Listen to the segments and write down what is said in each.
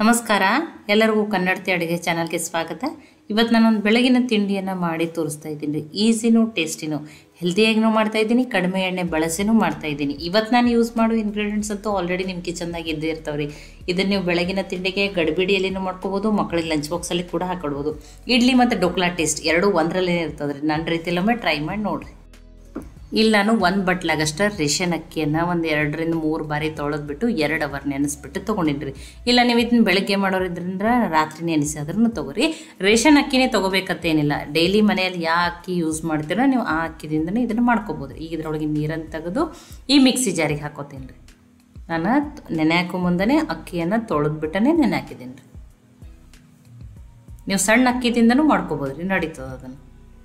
ನಮಸ್ಕಾರ ಎಲ್ಲರಿಗೂ ಕನ್ನಡತಿ ಅಡುಗೆ ಚಾನಲ್ಗೆ ಸ್ವಾಗತ ಇವತ್ತು ನಾನೊಂದು ಬೆಳಗಿನ ತಿಂಡಿಯನ್ನು ಮಾಡಿ ತೋರಿಸ್ತಾ ಇದ್ದೀನಿ ಈಸಿನೂ ಟೇಸ್ಟಿನೂ ಹೆಲ್ದಿಯಾಗಿನೂ ಮಾಡ್ತಾ ಇದ್ದೀನಿ ಕಡಿಮೆ ಎಣ್ಣೆ ಬಳಸಿನೂ ಮಾಡ್ತಾ ಇದ್ದೀನಿ ಇವತ್ತು ನಾನು ಯೂಸ್ ಮಾಡೋ ಇಂಗ್ರೀಡಿಯೆಂಟ್ಸ್ ಅಂತೂ ಆಲ್ರೆಡಿ ನಿಮ್ಮ ಕಿಚನ್ದಾಗ ಇದ್ದೇ ಇರ್ತಾವ್ರಿ ಇದನ್ನು ನೀವು ಬೆಳಗಿನ ತಿಂಡಿಗೆ ಗಡಿಬಿಡಿಯಲ್ಲಿನೂ ಮಾಡ್ಕೋಬೋದು ಮಕ್ಕಳಿಗೆ ಲಂಚ್ ಬಾಕ್ಸಲ್ಲಿ ಕೂಡ ಹಾಕೊಡ್ಬೋದು ಇಡ್ಲಿ ಮತ್ತು ಡೋಕ್ಲಾ ಟೇಸ್ಟ್ ಎರಡೂ ಒಂದರಲ್ಲೇ ಇರ್ತದೆ ರೀ ನನ್ನ ರೀತಿಯಲ್ಲೊಮ್ಮೆ ಟ್ರೈ ಮಾಡಿ ನೋಡಿರಿ ಇಲ್ಲಿ ನಾನು ಒಂದು ಬಟ್ಲಾಗಷ್ಟ ರೇಷನ್ ಅಕ್ಕಿಯನ್ನು ಒಂದು ಎರಡರಿಂದ ಮೂರು ಬಾರಿ ತೊಳೆದ್ಬಿಟ್ಟು ಎರಡು ಅವರ್ ನೆನೆಸ್ಬಿಟ್ಟು ತೊಗೊಂಡಿದ್ರಿ ಇಲ್ಲ ನೀವು ಇದನ್ನ ಬೆಳಗ್ಗೆ ಮಾಡೋರಿದ್ರಿಂದ ರಾತ್ರಿ ನೆನೆಸಿ ಆದ್ರೂ ತೊಗೋರಿ ರೇಷನ್ ಅಕ್ಕಿನೇ ತೊಗೋಬೇಕಂತೇನಿಲ್ಲ ಡೈಲಿ ಮನೆಯಲ್ಲಿ ಯಾವ ಅಕ್ಕಿ ಯೂಸ್ ಮಾಡ್ತೀರೋ ನೀವು ಆ ಅಕ್ಕಿದಿಂದನೇ ಇದನ್ನು ಮಾಡ್ಕೋಬೋದು ಈಗ ಇದ್ರೊಳಗೆ ನೀರನ್ನು ತೆಗೆದು ಈ ಮಿಕ್ಸಿ ಜಾರಿಗೆ ಹಾಕೋತೀನಿ ರೀ ನಾನು ನೆನೆ ಹಾಕೋ ಮುಂದೆ ಅಕ್ಕಿಯನ್ನು ತೊಳೆದ್ಬಿಟ್ಟನೆ ನೆನೆ ಹಾಕಿದ್ದೀನಿ ರೀ ನೀವು ಸಣ್ಣ ಅಕ್ಕಿದಿಂದನೂ ಮಾಡ್ಕೋಬೋದು ರೀ ನಡೀತದೆ ಅದನ್ನು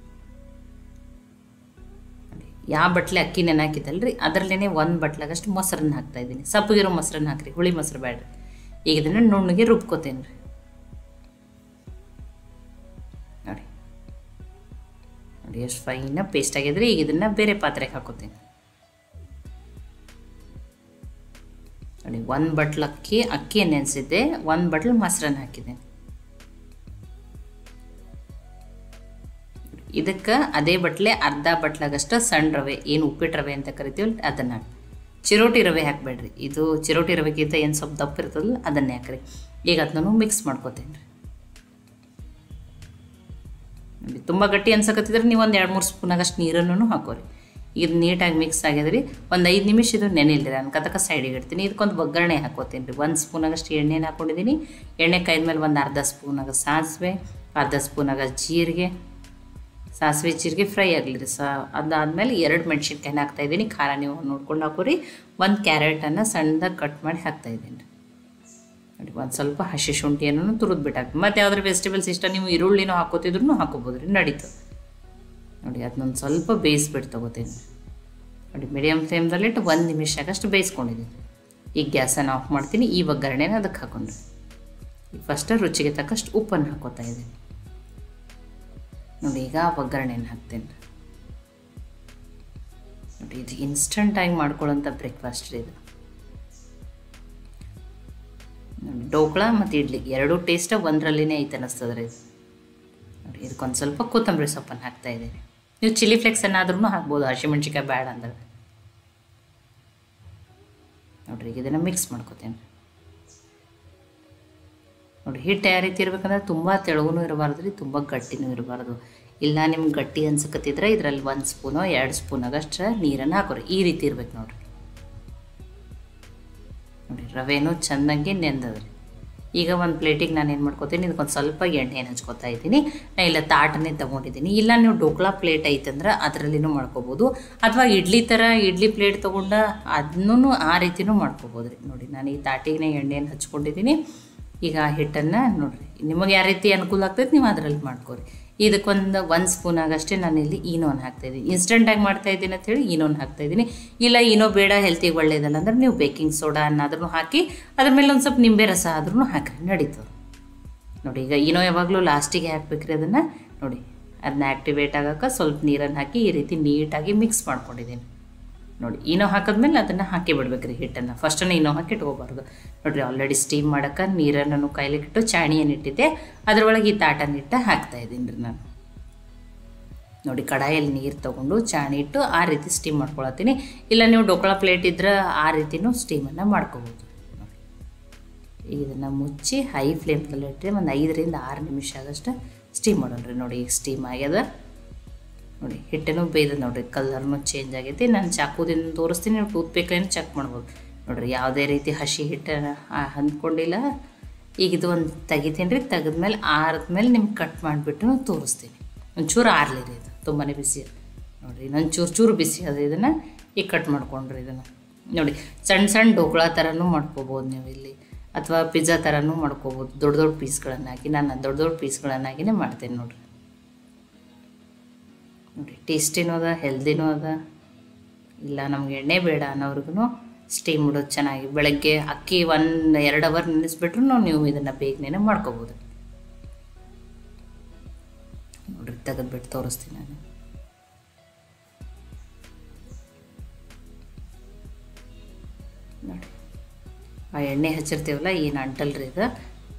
ಯಾವ ಬಟ್ಲೆ ಅಕ್ಕಿ ನೆನೆ ಹಾಕಿದ್ದಲ್ರಿ ಅದರಲ್ಲೇ ಒಂದು ಬಟ್ಲಾಗಷ್ಟು ಮೊಸರನ್ನ ಹಾಕ್ತಾ ಇದ್ದೀನಿ ಸಪ್ಪಗಿರೋ ಮೊಸರನ್ನ ಹಾಕ್ರಿ ಹುಳಿ ಮೊಸರು ಬೇಡ್ರಿ ಈಗ ಇದನ್ನು ನುಣ್ಣಗೆ ರುಬ್ಕೋತೇನೆ ರೀ ನೋಡಿ ನೋಡಿ ಎಷ್ಟು ಫೈನ ಪೇಸ್ಟ್ ಆಗಿದ್ರಿ ಈಗ ಇದನ್ನು ಬೇರೆ ಪಾತ್ರೆಗೆ ಹಾಕೋತೀನಿ ನೋಡಿ ಒಂದು ಬಟ್ಲು ಅಕ್ಕಿ ಅಕ್ಕಿ ನೆನೆಸಿದ್ದೆ ಒಂದು ಬಟ್ಲು ಮೊಸರನ್ನ ಹಾಕಿದ್ದೀನಿ ಇದಕ್ಕೆ ಅದೇ ಬಟ್ಲೆ ಅರ್ಧ ಬಟ್ಲಾಗಷ್ಟು ಸಣ್ಣ ರವೆ ಏನು ಉಪ್ಪಿಟ್ಟು ರವೆ ಅಂತ ಕರಿತೀವಲ್ಲ ಅದನ್ನು ಹಾಕಿ ಚಿರೋಟಿ ರವೆ ಹಾಕಬೇಡ್ರಿ ಇದು ಚಿರೋಟಿ ರವೆಗಿಂತ ಏನು ಸ್ವಲ್ಪ ದಪ್ಪ ಇರ್ತದಲ್ಲ ಅದನ್ನೇ ಹಾಕ್ರಿ ಈಗ ಅದನ್ನು ಮಿಕ್ಸ್ ಮಾಡ್ಕೋತೇನೆ ರೀ ನೋಡಿ ತುಂಬ ಗಟ್ಟಿ ಅನ್ಸಕತ್ತಿದ್ರೆ ನೀವು ಒಂದು ಎರಡು ಮೂರು ಸ್ಪೂನಾಗಷ್ಟು ನೀರನ್ನು ಹಾಕೋರಿ ಇದು ನೀಟಾಗಿ ಮಿಕ್ಸ್ ಆಗ್ಯದ್ರಿ ಒಂದು ಐದು ನಿಮಿಷ ಇದು ನೆನೆಯಿಲ್ರಿ ನಾನು ಕತಕ ಸೈಡಿಗೆ ಇಡ್ತೀನಿ ಇದಕ್ಕೊಂದು ಒಗ್ಗರಣೆ ಹಾಕೋತೀನಿ ರೀ ಒಂದು ಸ್ಪೂನಾಗಷ್ಟು ಎಣ್ಣೆನ ಹಾಕೊಂಡಿದ್ದೀನಿ ಎಣ್ಣೆ ಕಾಯ್ದ್ಮೇಲೆ ಒಂದು ಅರ್ಧ ಸ್ಪೂನಾಗ ಸಾಸಿವೆ ಅರ್ಧ ಸ್ಪೂನಾಗ ಜೀರಿಗೆ ಸಾಸಿವೆ ಜೀರಿಗೆ ಫ್ರೈ ಆಗಲಿ ರೀ ಸ ಅದಾದಮೇಲೆ ಎರಡು ಮೆಣಸಿನ್ಕಾಯಿನ ಹಾಕ್ತಾಯಿದ್ದೀನಿ ಖಾರ ನೀವು ನೋಡ್ಕೊಂಡು ಹಾಕೋರಿ ಒಂದು ಕ್ಯಾರೆಟನ್ನು ಸಣ್ಣದಾಗಿ ಕಟ್ ಮಾಡಿ ಹಾಕ್ತಾಯಿದ್ದೀನಿ ನೋಡಿ ಒಂದು ಸ್ವಲ್ಪ ಹಸಿ ಶುಂಠಿಯನ್ನು ತುರಿದು ಬಿಟ್ಟಾಕ್ತೀನಿ ಮತ್ತು ಯಾವ್ದಾರು ವೆಜಿಟೇಬಲ್ಸ್ ಇಷ್ಟ ನೀವು ಈರುಳ್ಳಿನೂ ಹಾಕೋತಿದ್ರು ಹಾಕೋಬೋದು ರೀ ನಡೀತದೆ ನೋಡಿ ಅದನ್ನೊಂದು ಸ್ವಲ್ಪ ಬೇಯಿಸ್ಬಿಟ್ಟು ತೊಗೋತೀನಿ ನೋಡಿ ಮೀಡಿಯಮ್ ಫ್ಲೇಮ್ದಲ್ಲಿಟ್ಟು ಒಂದು ನಿಮಿಷ ಆಗಷ್ಟು ಬೇಯಿಸ್ಕೊಂಡಿದ್ದೀನಿ ಈಗ ಗ್ಯಾಸನ್ನು ಆಫ್ ಮಾಡ್ತೀನಿ ಈ ಒಗ್ಗರಣೆನ ಅದಕ್ಕೆ ಹಾಕೊಂಡ್ರಿ ಈಗ ಫಸ್ಟ್ ರುಚಿಗೆ ತಕ್ಕಷ್ಟು ಉಪ್ಪನ್ನು ಹಾಕೋತಾ ಇದ್ದೀನಿ ನೋಡಿ ಈಗ ಒಗ್ಗರಣೆನ ಹಾಕ್ತೇನೆ ನೋಡಿ ಇದು ಇನ್ಸ್ಟಂಟಾಗಿ ಮಾಡ್ಕೊಳ್ಳೋಂಥ ಬ್ರೇಕ್ಫಾಸ್ಟ್ ರೀ ಇದು ನೋಡಿ ಡೋಕ್ಳ ಮತ್ತು ಇಡ್ಲಿ ಎರಡೂ ಟೇಸ್ಟ್ ಒಂದರಲ್ಲಿನೇ ಐತೆ ಅನ್ನಿಸ್ತದೆ ರೀ ಇದು ನೋಡಿ ಇದಕ್ಕೊಂದು ಸ್ವಲ್ಪ ಕೊತ್ತಂಬರಿ ಸೊಪ್ಪನ್ನು ಹಾಕ್ತಾ ಇದ್ದೀನಿ ನೀವು ಚಿಲ್ಲಿ ಫ್ಲೆಕ್ಸ್ ಏನಾದ್ರೂ ಹಾಕ್ಬೋದು ಹಸಿಮೆಣ್ಸಿಕಾಯಿ ಬೇಡ ಅಂದ್ರೆ ನೋಡ್ರಿ ಈಗ ಇದನ್ನು ಮಿಕ್ಸ್ ಮಾಡ್ಕೋತೇನೆ ನೋಡಿ ಹಿಟ್ಟು ಯಾವ ರೀತಿ ಇರ್ಬೇಕಂದ್ರೆ ತುಂಬ ತೆಳುಗೂ ಇರಬಾರ್ದು ರೀ ತುಂಬ ಗಟ್ಟಿನೂ ಇರಬಾರ್ದು ಇಲ್ಲ ನಿಮ್ಗೆ ಗಟ್ಟಿ ಅನ್ಸಕತ್ತಿದ್ರೆ ಇದರಲ್ಲಿ ಒಂದು ಸ್ಪೂನೋ ಎರಡು ಸ್ಪೂನಾಗಷ್ಟು ನೀರನ್ನು ಹಾಕೋರಿ ಈ ರೀತಿ ಇರ್ಬೇಕು ನೋಡ್ರಿ ನೋಡಿ ರವೆನೂ ಚೆನ್ನಾಗಿ ನೆಂದದ್ರಿ ಈಗ ಒಂದು ಪ್ಲೇಟಿಗೆ ನಾನು ಏನು ಮಾಡ್ಕೋತೀನಿ ಇದಕ್ಕೊಂದು ಸ್ವಲ್ಪ ಎಣ್ಣೆ ಹಚ್ಕೋತಾ ಇದ್ದೀನಿ ನಾ ಇಲ್ಲ ತಾಟನ್ನೇ ತೊಗೊಂಡಿದ್ದೀನಿ ಇಲ್ಲ ನೀವು ಡೋಕ್ಲಾ ಪ್ಲೇಟ್ ಐತಂದ್ರೆ ಅದರಲ್ಲಿನೂ ಮಾಡ್ಕೋಬೋದು ಅಥವಾ ಇಡ್ಲಿ ಥರ ಇಡ್ಲಿ ಪ್ಲೇಟ್ ತೊಗೊಂಡ ಅದನ್ನೂ ಆ ರೀತಿನೂ ಮಾಡ್ಕೋಬೋದು ರೀ ನೋಡಿ ನಾನು ಈ ತಾಟಿಗೆ ಎಣ್ಣೆಯನ್ನು ಹಚ್ಕೊಂಡಿದ್ದೀನಿ ಈಗ ಆ ಹಿಟ್ಟನ್ನು ನೋಡಿರಿ ನಿಮಗೆ ಯಾವ ರೀತಿ ಅನುಕೂಲ ಆಗ್ತೈತೆ ನೀವು ಅದರಲ್ಲಿ ಮಾಡ್ಕೊರಿ ಇದಕ್ಕೊಂದು ಒಂದು ಸ್ಪೂನ್ ಆಗಷ್ಟೇ ನಾನು ಇಲ್ಲಿ ಈನೋನ್ ಹಾಕ್ತಾಯಿದ್ದೀನಿ ಇನ್ಸ್ಟೆಂಟಾಗಿ ಮಾಡ್ತಾ ಇದ್ದೀನಿ ಅಂತೇಳಿ ಈನೋನ್ ಹಾಕ್ತಾಯಿದ್ದೀನಿ ಇಲ್ಲ ಈನೋ ಬೇಡ ಹೆಲ್ತಿಗೆ ಒಳ್ಳೇದಲ್ಲ ಅಂದ್ರೆ ನೀವು ಬೇಕಿಂಗ್ ಸೋಡಾ ಅನ್ನಾದ್ರೂ ಹಾಕಿ ಅದ್ರ ಮೇಲೆ ಒಂದು ಸ್ವಲ್ಪ ನಿಂಬೆ ರಸ ಆದ್ರೂ ಹಾಕಿರಿ ನಡೀತದೆ ನೋಡಿ ಈಗ ಈನೋ ಯಾವಾಗಲೂ ಲಾಸ್ಟಿಗೆ ಹಾಕ್ಬೇಕ್ರಿ ಅದನ್ನು ನೋಡಿ ಅದನ್ನ ಆ್ಯಕ್ಟಿವೇಟ್ ಆಗೋಕೆ ಸ್ವಲ್ಪ ನೀರನ್ನು ಹಾಕಿ ಈ ರೀತಿ ನೀಟಾಗಿ ಮಿಕ್ಸ್ ಮಾಡ್ಕೊಂಡಿದ್ದೀನಿ ನೋಡಿ ಈನೋ ಹಾಕಿದ್ಮೇಲೆ ಅದನ್ನು ಹಾಕಿ ಬಿಡ್ಬೇಕ್ರಿ ಹಿಟ್ಟನ್ನು ಫಸ್ಟನ್ನು ಈನೋ ಹಾಕಿ ಇಟ್ಕೋಬಾರ್ದು ನೋಡಿರಿ ಆಲ್ರೆಡಿ ಸ್ಟೀಮ್ ಮಾಡೋಕೆ ನೀರನ್ನು ಕೈಲಿಟ್ಟು ಚಾಣಿಯನ್ನು ಇಟ್ಟಿದ್ದೆ ಅದರೊಳಗೆ ಈ ತಾಟನ್ನು ಇಟ್ಟು ಹಾಕ್ತಾ ಇದ್ದೀನಿ ರೀ ನಾನು ನೋಡಿ ಕಡಾಯಲ್ಲಿ ನೀರು ತೊಗೊಂಡು ಚಾಣಿ ಇಟ್ಟು ಆ ರೀತಿ ಸ್ಟೀಮ್ ಮಾಡ್ಕೊಳತ್ತೀನಿ ಇಲ್ಲ ನೀವು ಡೋಕಳ ಪ್ಲೇಟ್ ಇದ್ರೆ ಆ ರೀತಿನೂ ಸ್ಟೀಮನ್ನು ಮಾಡ್ಕೋಬೋದು ನೋಡಿ ಇದನ್ನು ಮುಚ್ಚಿ ಹೈ ಫ್ಲೇಮ್ದಲ್ಲಿ ಇಟ್ಟರೆ ಒಂದು ಐದರಿಂದ ಆರು ನಿಮಿಷ ಆಗಷ್ಟು ಸ್ಟೀಮ್ ಮಾಡೋಣ್ರಿ ನೋಡಿ ಈಗ ಸ್ಟೀಮ್ ಆಗ್ಯದ ನೋಡಿ ಹಿಟ್ಟನ್ನು ಬೇಯ್ದು ನೋಡಿರಿ ಕಲರ್ನು ಚೇಂಜ್ ಆಗೈತಿ ನಾನು ಚಾಕುದಿಂದ ತೋರಿಸ್ತೀನಿ ನೀವು ಟೂತ್ ಪೇಕ್ಲೇನು ಚೆಕ್ ಮಾಡ್ಬೋದು ನೋಡಿರಿ ಯಾವುದೇ ರೀತಿ ಹಸಿ ಹಿಟ್ಟು ಹೊಂದ್ಕೊಂಡಿಲ್ಲ ಈಗ ಇದು ಒಂದು ತೆಗಿತೀನಿ ರೀ ತೆಗೆದ್ಮೇಲೆ ಆರಿದ್ಮೇಲೆ ನಿಮ್ಗೆ ಕಟ್ ಮಾಡಿಬಿಟ್ಟು ತೋರಿಸ್ತೀನಿ ಒಂಚೂರು ಆರ್ಲಿ ರೀ ಇದು ತುಂಬಾ ಬಿಸಿ ನೋಡಿರಿ ಇನ್ನೊಂದು ಚೂರು ಚೂರು ಬಿಸಿ ಅದು ಇದನ್ನು ಈಗ ಕಟ್ ಮಾಡ್ಕೊಂಡ್ರಿ ಇದನ್ನು ನೋಡಿ ಸಣ್ಣ ಸಣ್ಣ ಡೋಕ್ಳಾ ಥರನೂ ಮಾಡ್ಕೋಬೋದು ನೀವು ಇಲ್ಲಿ ಅಥವಾ ಪಿಜ್ಜಾ ಥರನೂ ಮಾಡ್ಕೋಬೋದು ದೊಡ್ಡ ದೊಡ್ಡ ಪೀಸ್ಗಳನ್ನು ಹಾಕಿ ನಾನು ದೊಡ್ಡ ದೊಡ್ಡ ಪೀಸ್ಗಳನ್ನಾಗಿನೇ ಮಾಡ್ತೇನೆ ನೋಡಿರಿ ನೋಡಿ ಟೇಸ್ಟಿನೂ ಅದ ಹೆಲ್ದಿನೂ ಅದ ಇಲ್ಲ ನಮ್ಗೆ ಎಣ್ಣೆ ಬೇಡ ಅನ್ನೋರ್ಗು ಸ್ಟೀಮ್ ಇಡೋದು ಚೆನ್ನಾಗಿ ಬೆಳಗ್ಗೆ ಅಕ್ಕಿ ಒಂದು ಎರಡು ಅವರ್ ನೆನೆಸ್ಬಿಟ್ರು ನೀವು ಇದನ್ನು ಬೇಗನೆ ಮಾಡ್ಕೋಬೋದು ನೋಡ್ರಿ ತೆಗೆದ್ಬಿಟ್ಟು ತೋರಿಸ್ತೀನಿ ನಾನು ನೋಡಿ ಆ ಎಣ್ಣೆ ಹಚ್ಚಿರ್ತೀವಲ್ಲ ಏನು ಅಂಟಲ್ರಿ ಇದು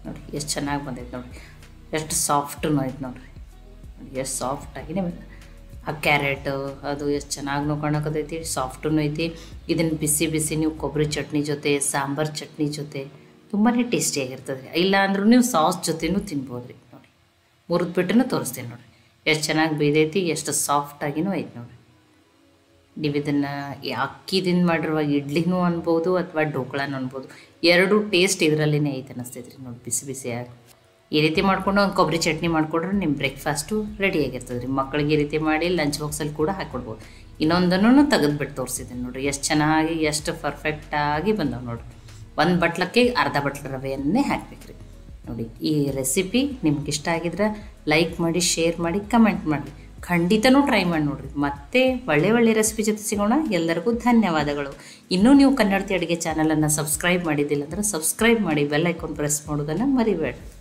ನೋಡಿ ಎಷ್ಟು ಚೆನ್ನಾಗಿ ಬಂದೈತೆ ನೋಡಿರಿ ಎಷ್ಟು ಸಾಫ್ಟೂ ಐತೆ ನೋಡಿರಿ ಎಷ್ಟು ಸಾಫ್ಟಾಗಿನೇ ಬಂದ ಆ ಕ್ಯಾರೆಟು ಅದು ಎಷ್ಟು ಚೆನ್ನಾಗಿ ಕಾಣಕತ್ತೈತಿ ಸಾಫ್ಟೂ ಐತಿ ಇದನ್ನು ಬಿಸಿ ಬಿಸಿ ನೀವು ಕೊಬ್ಬರಿ ಚಟ್ನಿ ಜೊತೆ ಸಾಂಬಾರು ಚಟ್ನಿ ಜೊತೆ ತುಂಬಾ ಟೇಸ್ಟಿಯಾಗಿರ್ತದೆ ರೀ ಇಲ್ಲ ಅಂದ್ರೂ ನೀವು ಸಾಸ್ ಜೊತೆನೂ ತಿನ್ಬೋದು ರೀ ನೋಡಿ ಮುರಿದ್ಬಿಟ್ಟು ತೋರಿಸ್ತೀನಿ ನೋಡಿರಿ ಎಷ್ಟು ಚೆನ್ನಾಗಿ ಬೇದೈತಿ ಎಷ್ಟು ಸಾಫ್ಟಾಗಿನೂ ಐತೆ ನೋಡಿರಿ ನೀವು ಇದನ್ನು ಅಕ್ಕಿದಿಂದ ಮಾಡಿರುವ ಇಡ್ಲಿನೂ ಅನ್ಬೋದು ಅಥವಾ ಡೋಕ್ಳಾನು ಅನ್ಬೋದು ಎರಡು ಟೇಸ್ಟ್ ಇದರಲ್ಲೇ ಐತೆ ಅನ್ನಿಸ್ತೈತೆ ರೀ ನೋಡಿ ಬಿಸಿ ಬಿಸಿಯಾಗಿ ಈ ರೀತಿ ಮಾಡ್ಕೊಂಡು ಒಂದು ಕೊಬ್ಬರಿ ಚಟ್ನಿ ಮಾಡಿಕೊಡ್ರೆ ನಿಮ್ಮ ಬ್ರೇಕ್ಫಾಸ್ಟು ರೆಡಿ ಆಗಿರ್ತದೆ ರೀ ಮಕ್ಕಳಿಗೆ ಈ ರೀತಿ ಮಾಡಿ ಲಂಚ್ ಬಾಕ್ಸಲ್ಲಿ ಕೂಡ ಹಾಕ್ಕೊಡ್ಬೋದು ಇನ್ನೊಂದನ್ನು ತೆಗೆದ್ಬಿಟ್ಟು ತೋರಿಸಿದ್ದೀನಿ ನೋಡಿರಿ ಎಷ್ಟು ಚೆನ್ನಾಗಿ ಎಷ್ಟು ಪರ್ಫೆಕ್ಟಾಗಿ ಬಂದವು ನೋಡಿರಿ ಒಂದು ಬಟ್ಲಕ್ಕೆ ಅರ್ಧ ಬಟ್ಲ ರವೆಯನ್ನೇ ಹಾಕ್ಬೇಕ್ರಿ ನೋಡಿ ಈ ರೆಸಿಪಿ ನಿಮ್ಗೆ ಇಷ್ಟ ಆಗಿದ್ರೆ ಲೈಕ್ ಮಾಡಿ ಶೇರ್ ಮಾಡಿ ಕಮೆಂಟ್ ಮಾಡಿ ಖಂಡಿತನೂ ಟ್ರೈ ಮಾಡಿ ನೋಡ್ರಿ ಮತ್ತೆ ಒಳ್ಳೆ ಒಳ್ಳೆ ರೆಸಿಪಿ ಜೊತೆ ಸಿಗೋಣ ಎಲ್ಲರಿಗೂ ಧನ್ಯವಾದಗಳು ಇನ್ನೂ ನೀವು ಕನ್ನಡತಿ ಅಡುಗೆ ಚಾನಲನ್ನು ಸಬ್ಸ್ಕ್ರೈಬ್ ಮಾಡಿದ್ದಿಲ್ಲ ಅಂದರೆ ಸಬ್ಸ್ಕ್ರೈಬ್ ಮಾಡಿ ಬೆಲ್ ಐಕಾನ್ ಪ್ರೆಸ್ ಮಾಡೋದನ್ನು ಮರಿಬೇಡ